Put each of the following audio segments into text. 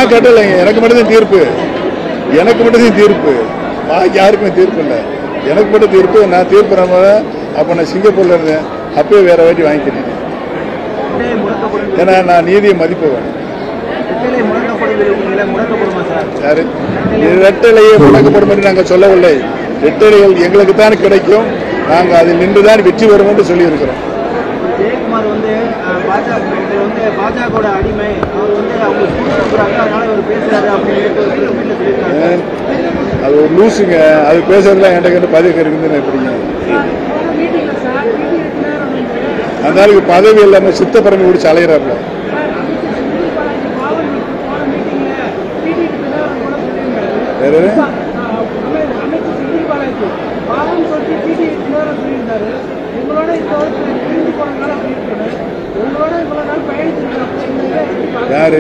நான் கட்டலைங்க எனக்கு மட்டும்தான் தீர்ப்பு எனக்கு மட்டும்தான் தீர்ப்பு பாக்கி யாருக்குமே தீர்ப்பு இல்லை எனக்கு மட்டும் தீர்ப்பு நான் தீர்ப்பு நம்ம அப்போ நான் சிங்கப்பூர்ல இருந்தேன் அப்பயே வேற வாட்டி வாங்கிக்கிறேன் ரெட்டலை முடக்கப்படும் ஏன்னா நான் நீதியை மதிப்பவன் ரெட்டலை முடக்கப்படுவீங்களே முடக்கப்படுமா சார் யாரு இரட்டலையே முடக்கப்படும் என்று நாங்கள் சொல்லவில்லை இரட்டலைகள் எங்களுக்கு தான் கிடைக்கும் நாங்கள் அதில் நின்றுதான் வெற்றி பெறும் என்று சொல்லியிருக்கிறோம் ஜெயக்குமார் வந்து அஹ், பாஜக இது வந்து பாஜகவோட அடிமை அவர் வந்து அவங்க சுற்றுறாங்க அதனால இவர் பேசுறாரு அப்படின்னு வீட்டில் சொல்லியிருக்காங்க ஏன்? அது ஒரு லூசுங்க அது பேசுறதுலாம் என்கிட்ட கேட்டு பதிவு இருக்குதுன்னு எப்படிங்க அந்த ஆளுக்கு பதவி இல்லாம சித்த பரம்பி பிடிச்சி அலையிறாப்ல வேற எது? யாரு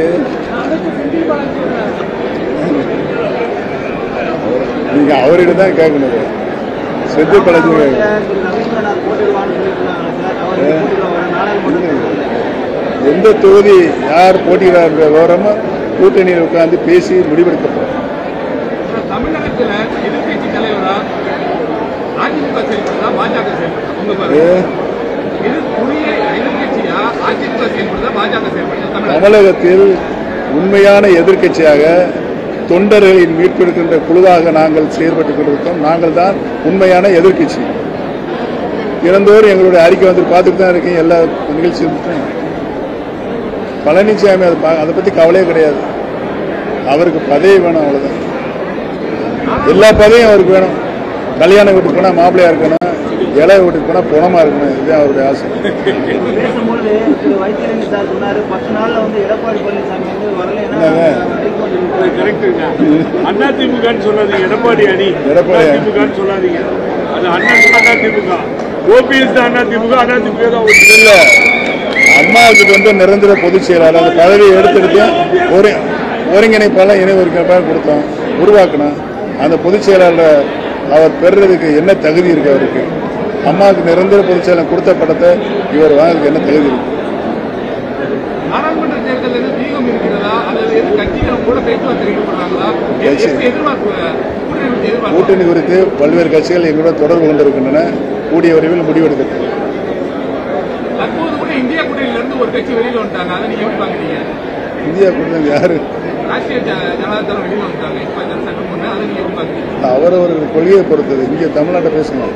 நீங்க அவர்கிட்ட தான் கேட்கணும் செத்து பழச்சு திரு ரவீந்திரநாத் போட்டிடுவான்னு சொல்லியிருக்காங்க சார் அவர் போட்டியில் வர நாடாளுமன்ற எந்த தொகுதி யார் போட்டியிடார் விவரமா கூட்டணியில் உட்கார்ந்து பேசி முடிவெடுக்கப்படும் தமிழகத்துல எதிர்கட்சி தலைவரா அதிமுக செயல்படுதா பாஜக செயல்படுதா உங்க பாருங்க ஏ, இது புதிய எதிர்கட்சியா அதிமுக செயல்படுதா பாஜக செயல்படுதா தமிழகம் தமிழகத்தில் உண்மையான எதிர்க்கட்சியாக தொண்டர்களின் மீட்பெடுக்கின்ற குழுவாக நாங்கள் செயல்பட்டுக் கொண்டிருக்கோம் நாங்கள் தான் உண்மையான எதிர்க்கட்சி தினந்தோறும் எங்களுடைய அறிக்கை வந்து பார்த்துட்டு தான் இருக்கேன் எல்லா நிகழ்ச்சியும் பழனிசாமி அதை பா- அதை பத்தி கவலையே கிடையாது அவருக்கு பதவி வேணும் அவ்வளவுதான் எல்லா பதவியும் அவருக்கு வேணும் கல்யாண வீட்டுக்கு போனா மாப்பிள்ளையா இருக்கணும் இளைய வீட்டுக்கு போனா புணமா இருக்கணும் இதுதான் அவருடைய ஆசை பேசும்போது திரு வைத்தியலிங்க சார் சொன்னாரு பத்து நாள்ல வந்து எடப்பாடி பழனிசாமி வந்து வரலைன்னா என்னங்க? கரெக்டுங்க அண்ணா திமுகன்னு சொல்லாதீங்க எடப்பாடி அணி எடப்பாடி அணி. திமுகன்னு சொல்லாதீங்க அது அண்ணா அண்ணா திமுக ஓபிஎஸ் தான் அண்ணா திமுக அண்ணா திமுக தான் ஒரு இல்ல அம்மாவுக்கு வந்து நிரந்தர பொதுச் செயலாளர் அந்த பதவியை எடுத்துட்டு ஒரு ஒருங்கிணைப்பாளர் இணை ஒருங்கிணைப்பாளர் கொடுத்தோம் உருவாக்கணும் அந்த பொதுச் செயலாளர் அவர் பெறுறதுக்கு என்ன தகுதி இருக்கு அவருக்கு அம்மாவுக்கு நிரந்தர பொதுச் செயலாளர் கொடுத்த படத்தை இவர் வாங்குறதுக்கு என்ன தகுதி இருக்கு நாடாளுமன்ற தேர்தலில் எதுவும் வீகம் இருக்கிறதா அல்லது எது கட்சிகள் கூட பேச்சுவார்த்தை ஈடுபடுறாங்களா கட்சி. எது எதிர்பார்ப்பு கூட்டணி எதிர்பார்ப்பு கூட்டணி குறித்து பல்வேறு கட்சிகள் எங்களுடன் தொடர்பு கொண்டிருக்கின்றன கூடிய விரைவில் முடிவெடுக்கிறது தற்போது கூட இந்தியா கூட்டணியில இருந்து ஒரு கட்சி வெளியில வந்துட்டாங்க அதை நீங்க எப்படி பாக்குறீங்க இந்தியா கூட்டணி யாரு ராஷ்டிரிய ஜ- ஜனதா தளம் வெளியில வந்துட்டாங்க இப்ப ஜனசங்கம் ஒண்ணு அதை நீங்க எப்படி பாக்குறீங்க அவரவர்கள் கொள்கையை பொறுத்தது இங்கே தமிழ்நாட்டை பேசணும்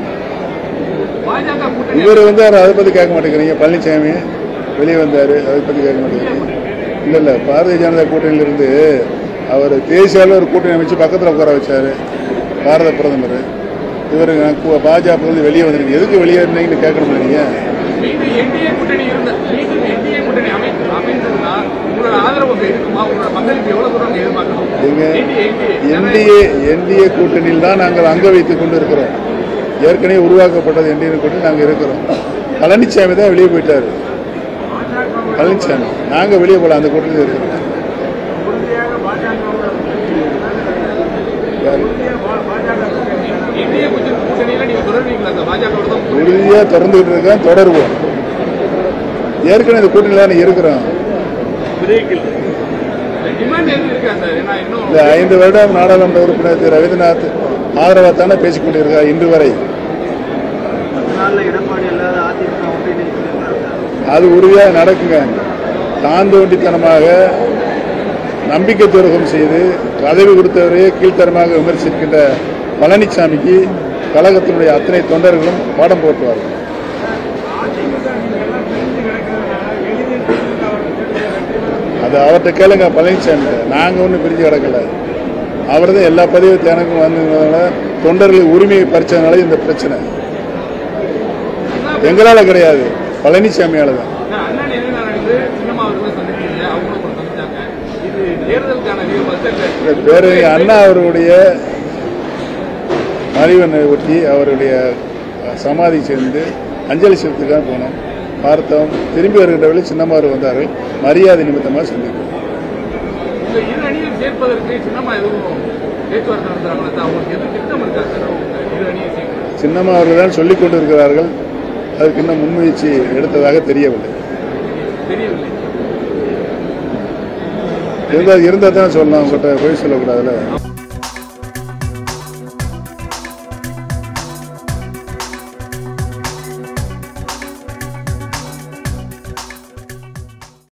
பாஜக கூட்டணி இவர் வந்து அவர் அதை பத்தி கேட்க மாட்டேங்கிறீங்க பழனிசாமி வெளியே வந்தாரு அதை பத்தி கேட்க மாட்டேங்கிறீங்க இல்ல இல்ல பாரதிய ஜனதா கூட்டணியில இருந்து அவர் தேசிய அளவில் ஒரு கூட்டணி அமைச்சு பக்கத்துல உட்கார வச்சாரு பாரத பிரதமர் இவர் பாஜக வந்து வெளியே வந்திருக்கு எதுக்கு வெளியே இருந்தீங்கன்னு கேட்கணும் நீங்க மீண்டும் என்டிஏ கூட்டணி இருந்த மீண்டும் என்டிஏ கூட்டணி அமைத்து அமைந்ததுன்னா உங்களோட ஆதரவு அங்க இருக்குமா உங்களோட பங்களிப்பு எவ்வளவு தூரம் அங்க எதிர்பார்க்கணும் எங்க NDA என்டிஏ என்டிஏ கூட்டணியில் தான் நாங்கள் அங்க வைத்துக் கொண்டு இருக்கிறோம் ஏற்கனவே உருவாக்கப்பட்டது என்டிஏ கூட்டணி நாங்கள் இருக்கிறோம் பழனிசாமி தான் வெளியே போயிட்டாரு பழனிசாமி நாங்க வெளியே போல அந்த கூட்டணியில் இருக்கிறோம் யாரு? என்டிஏ கூட்டணியில நீங்க தொடர்வீங்களா அந்த பாஜகவோட தான் உறுதியா திறந்துகிட்டு இருக்கேன் தொடருவோம் ஏற்கனவே இந்த கூட்டணியில் தானே இருக்கிறோம் பிரேக் இல்லை டிமாண்ட் எதுவும் இருக்கா சார் ஏன்னா இன்னும் இந்த ஐந்து வருடம் நாடாளுமன்ற உறுப்பினர் திரு ரவீந்திரநாத் ஆதரவாக தானே பேசிக் கொண்டிருக்கிறார் இன்று வரை பத்து நாள்ல எடப்பாடி அல்லாத அதிமுக ஒன்றிணைந்து சொல்லியிருக்காங்க சார் அது உறுதியாக நடக்குங்க தான் தோண்டித்தனமாக நம்பிக்கை துரோகம் செய்து பதவி கொடுத்தவரையே கீழ்த்தரமாக விமர்சிக்கின்ற பழனிசாமிக்கு கழகத்தினுடைய அத்தனை தொண்டர்களும் பாடம் போட்டுவார்கள் அது அவர்கிட்ட கேளுங்க பழனிசாமி நாங்க ஒன்றும் பிரிஞ்சு கிடக்கல அவர் தான் எல்லா பதவியும் எனக்கும் வந்ததுனால தொண்டர்கள் உரிமையை பறிச்சதுனால இந்த பிரச்சனை எங்களால கிடையாது பழனிசாமியால தான் அண்ணா நிலைநாராயணன் வந்து சின்னம்மா அவர்களை சந்திச்சீங்க அவங்களும் கூட சந்திச்சாங்க இது தேர்தலுக்கான வியூகத்தை இந்த பேரறிஞர் அண்ணா அவர்களுடைய மறைவனை ஒட்டி அவருடைய அஹ், சமாதி சேர்ந்து அஞ்சலி செலுத்துக்காக போனோம் பார்த்தோம் திரும்பி வருகின்ற வேளை சின்னமாறு வந்தார்கள் மரியாதை நிமித்தமாக சந்திக்கிறோம் இந்த இரு அணியும் சேர்ப்பதற்கு சின்னம்மா எதுவும் பேச்சுவார்த்தை நடத்துறாங்களா சார் அவங்களுக்கு எதுவும் திட்டம் இருக்கா சார் அவங்க இரு அணியை சேர்க்கணும் சின்னம்மா அவர்கள் தான் சொல்லிக் கொண்டிருக்கிறார்கள் அதற்கு இன்னும் முன்முயற்சி எடுத்ததாக தெரியவில்லை தெரியவில்லை இருந்தா இருந்தா தான் சொல்லலாம் உங்கள்கிட்ட போய் சொல்லக்கூடாதுல்ல